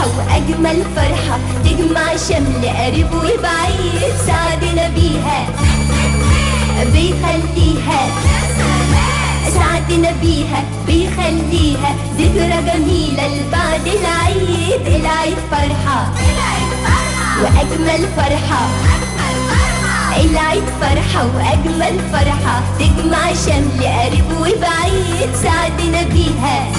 وأجمل فرحة تجمع شمل قريب وبعيد سعدنا بيها بيخليها سعدنا بيها بيخليها ذكرى جميلة لبعد العيد العيد فرحة وأجمل فرحة العيد فرحة وأجمل فرحة تجمع شمل قريب وبعيد سعدنا بيها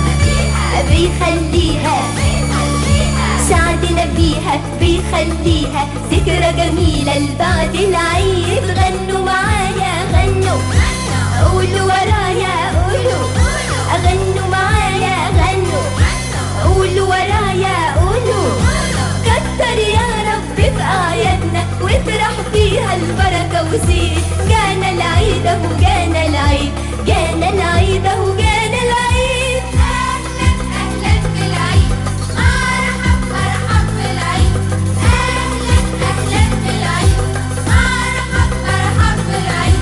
بيخليها سعدنا بيها بيخليها ذكرى جميلة لبعد العيد غنوا معايا غنوا قولوا ورايا قولوا غنوا معايا غنوا قولوا ورايا قولوا كتر يا رب في أعيادنا واطرح فيها البركة وزيد جانا العيد أهو جانا العيد جانا العيد أهو جانا العيد أهلا أهلا بالعيد مرحب مرحب بالعيد أهلا أهلا بالعيد مرحب مرحب بالعيد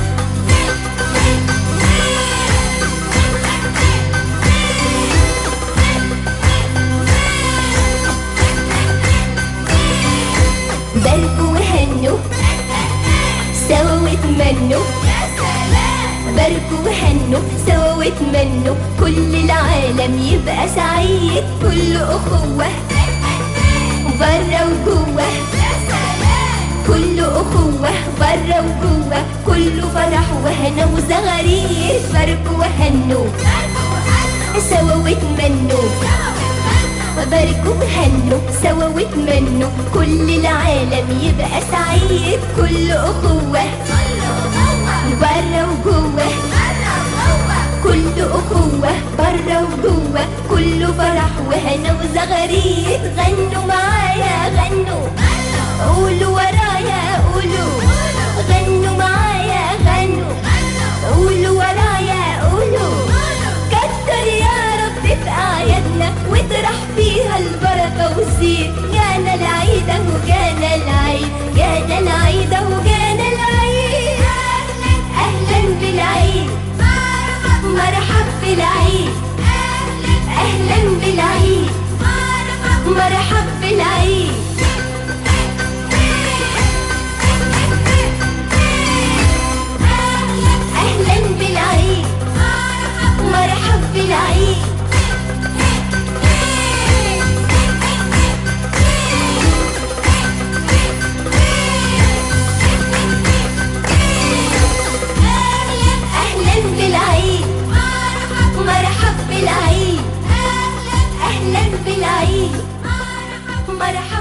باركوا وهنوا سوا واتمنوا يا سلام باركوا وهنوا سوا واتمنوا كل العالم يبقى سعيد كل أخوة برا وجوه يا سلام كل أخوة برا وجوه كله فرح وهنا وزغاريد باركوا وهنوا سوا واتمنوا وباركوا وهنوا سوا واتمنوا كل العالم يبقى سعيد كل أخوة برا وجوه كل أخوة برا وجوه كله فرح وهنا وزغاريد غنوا معايا غنوا قولوا ورايا قولوا غنوا معايا غنوا قولوا ورايا قولوا كتر يا رب في أعيادنا واطرح فيها البركة والزين جانا العيد أهو جانا العيد جانا العيد أهو جانا العيد أهلا بالعيد مرحب بالعيد أهلا بالعيد مرحب بالعيد أهلا بالعيد مرحب بالعيد أهلا بالعيد مرحب بالعيد أهلا بالعيد مرحب